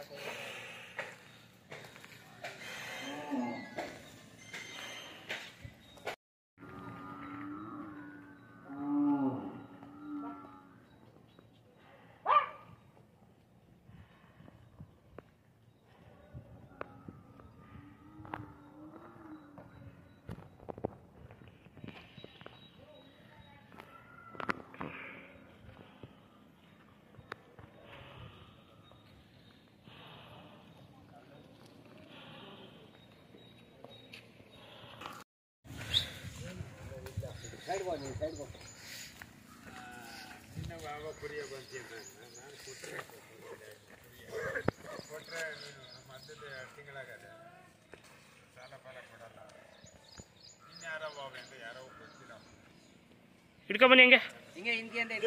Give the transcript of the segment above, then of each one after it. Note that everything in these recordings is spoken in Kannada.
ಹಿಡ್ಕೊಂಬನ್ನಿ ಹಂಗೆ ಹಿಂಗೆ ಹಿಂಗೆ ಅಂತ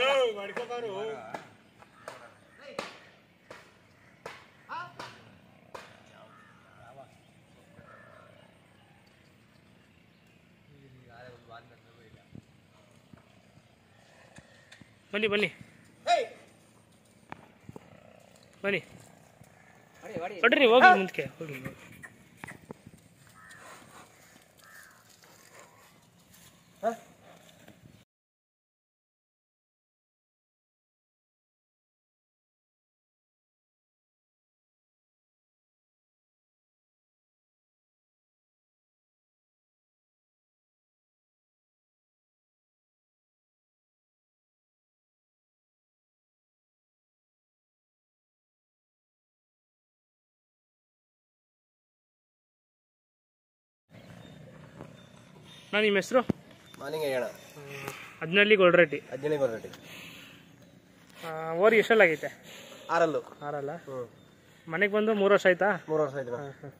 ಬನ್ನಿ ಬನ್ನಿ ಬನ್ನಿ ಹೊಡಿ ಹೊಡಿ ಹೊಡ್ರಿ ಹೋಗಿ ಮುಂದಕ್ಕೆ ಹೋಗಿ ನಾನು ನಿಮ್ಮ ಹೆಸರು ಮಾಲಿಂಗ ಹೇಳ ಹದಿನಲ್ಲಿ ಗೊಲ್ರೆಡ್ಡಿ ಹದಿನೇಳು ಬರಟಿ ಓರಿ ಎಷ್ಟಲ್ಲಾಗೈತೆ ಆರಲ್ಲು ಆರಲ್ಲ ಹ್ಞೂ ಮನೆಗೆ ಬಂದು ಮೂರು ವರ್ಷ ಆಯ್ತಾ ಮೂರು ವರ್ಷ ಆಯ್ತು ಹಾಂ ಹಾಂ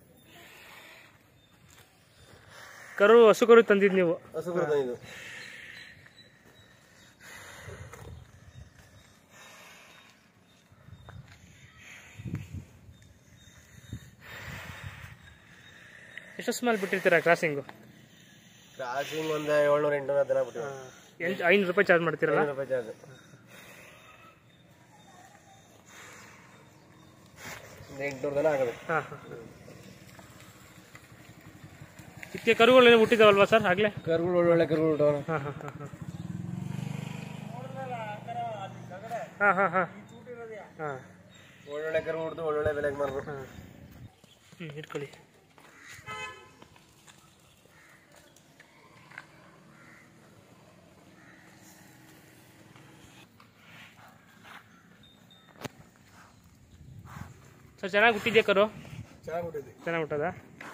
ಕರು ಹಸು ಕರು ತಂದಿದ್ದು ನೀವು ಹಸು ಬರ್ತದೆ ಇದು ಎಷ್ಟು ಸ್ಮೆಲ್ ಬಿಟ್ಟಿರ್ತೀರಾ ಕ್ರಾಸಿಂಗು ಕ್ರಾಸಿಂಗ್ ಒಂದು ಏಳ್ನೂರ ಎಂಟುನೂರ ದನ ಬಿಟ್ಟು ಎಂಟು ಐನೂರು ರೂಪಾಯಿ ಚಾರ್ಜ್ ಮಾಡ್ತೀರಲ್ಲ ಐನೂರು ರೂಪಾಯಿ ಚಾರ್ಜ್ ಒಂದು ಎಂಟುನೂರು ದನ ಆಗಬೇಕು ಹಾಂ ಹಾಂ ಇದಕ್ಕೆ ಕರುಗಳೇನು ಹುಟ್ಟಿದಾವಲ್ವಾ ಸರ್ ಆಗಲೇ ಕರುಗಳು ಒಳ್ಳೊಳ್ಳೆ ಕರುಗಳು ಉಂಟು ಹಾಂ ಹಾಂ ಹಾಂ ಹಾಂ ಹಾಂ ಹಾಂ ಹಾಂ ಒಳ್ಳೊಳ್ಳೆ ಕರು ಹುಡ್ದು ಒಳ್ಳೊಳ್ಳೆ ಬೆಲೆಗೆ ಮಾರ್ಬೋದು ಹಾಂ ಹ್ಞೂ ಇಟ್ಕೊಳ್ಳಿ ಸರ್ ಚೆನ್ನಾಗಿ ಹುಟ್ಟಿದ್ಯಾ ಕರು ಚೆನ್ನಾಗಿ ಹುಟ್ಟಿದ್ವಿ ಚೆನ್ನಾಗಿ ಹುಟ್ಟದ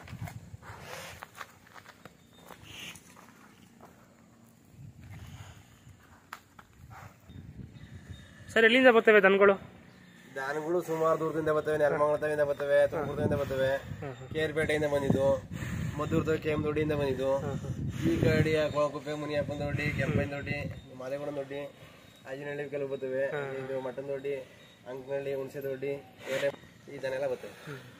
ಸರ್ ಎಲ್ಲಿಂದ ಬರ್ತವೆ ದನಗಳು ದನಗಳು ಸುಮಾರು ದೂರದಿಂದ ಬರ್ತವೆ ನೆಲಮಂಗಲದಿಂದ ಬರ್ತವೆ ತುಮಕೂರದಿಂದ ಬರ್ತವೆ ಹಾಂ ಹಾಂ ಕೇರ್ಪೇಟೆಯಿಂದ ಬಂದಿದ್ದು ಮದ್ದೂರ್ದ ಕೆಮ್ಮದೊಡ್ಡಿಯಿಂದ ಬಂದಿದ್ದು ಹಾಂ ಹಾಂ ಈ ಕಡೆ ಕೊಳಕುಪ್ಪೆ ಮುನಿಯಪ್ಪನ ದೊಡ್ಡಿ ಕೆಂಪೈನ ದೊಡ್ಡಿ ಮಾದೇಗುಣ ದೊಡ್ಡಿ ಆಜಿನಹಳ್ಳಿ ಕೆಲವು ಬರ್ತವೆ ಇದು ಮಟನ್ ದೊಡ್ಡಿ ಅಂಕನಹಳ್ಳಿ ಹುಣಸೆ ದೊಡ್ಡಿ ಏಲೆ ಇದನ್ನೆಲ್ಲ ಬರ್ತವೆ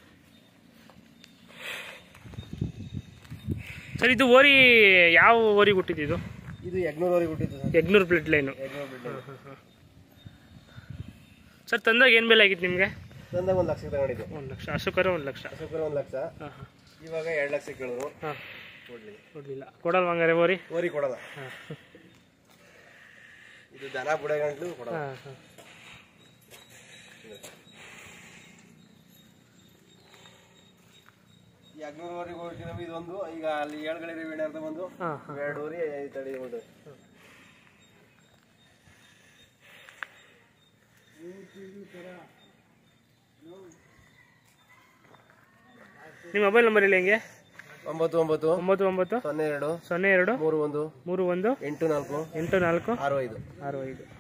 ಸರ್ ಇದು ಓರಿ ಯಾವ ಓರಿಗೆ ಹುಟ್ಟಿದ್ದು ಇದು ಇದು ಯಜ್ಞೂರವರೆಗೆ ಹುಟ್ಟಿದ್ದು sir Yagnur plate line Yagnur building sir ತಂದಾಗ ಏನು ಬೆಲೆ ಆಗಿತ್ತು ನಿಮಗೆ ತಂದಾಗ ಒಂದು ಲಕ್ಷಕ್ಕೆ ತಗೊಂಡಿದ್ದೆ ಒಂದು ಲಕ್ಷ ಹಸುಕರ ಒಂದು ಲಕ್ಷ ಅಶೋಕರ ಒಂದು ಲಕ್ಷ ಹಾಂ ಹಾಂ ಇವಾಗ ಎರಡು ಲಕ್ಷ ಕೇಳಿದ್ರು ಹಾಂ ಕೊಡ್ಲಿ ಕೊಡಲಿಲ್ಲ ಕೊಡಲ್ವ ಹಂಗಾರೆ ಓರಿ ಓರಿ ಕೊಡಲ್ಲ ಹಾಂ ಇದು ದನ ಬುಡ ಗಂಟ್ಲು ಕೊಡಲ್ಲ ಹಾಂ ಹಾಂ ಯಜ್ಞೂರವರೆಗೆ ಹೊರಟಿರೋ ಇದೊಂದು ಈಗ ಅಲ್ಲಿ ಏಳುಗಳಿವೆ ವೀಣೆ ಅಂತ ಬಂದು ಹಾಂ ಹಾಂ ಎರಡು ಊರಿ ತಳಿ ಉಂಟು ನಿಮ್ಮ ಮೊಬೈಲ್ ನಂಬರ್ ಇಲ್ಲ ಹೆಂಗೆ ಒಂಬತ್ತು ಒಂಬತ್ತು ಒಂಬತ್ತು ಒಂಬತ್ತು ಸೊನ್ನೆ ಎರಡು ಸೊನ್ನೆ ಎರಡು ಮೂರು ಒಂದು ಮೂರು ಒಂದು ಎಂಟು ನಾಲ್ಕು ಎಂಟು ನಾಲ್ಕು ಆರು ಐದು ಆರು ಐದು